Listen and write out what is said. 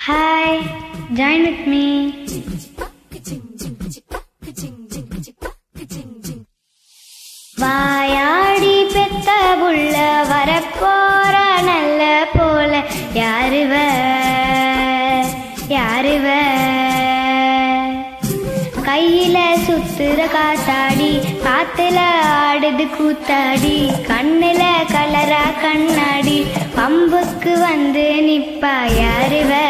Hi, join with me. வாயாடி பெத்த புள்ள வரப்போற நல்ல போல யாருவ யாருவ கையில சுத்துற காத்தாடி காத்துல ஆடுது கூத்தாடி கண்ணுல கலரா கண்ணாடி பம்புக்கு வந்து நிப்பா யாருவ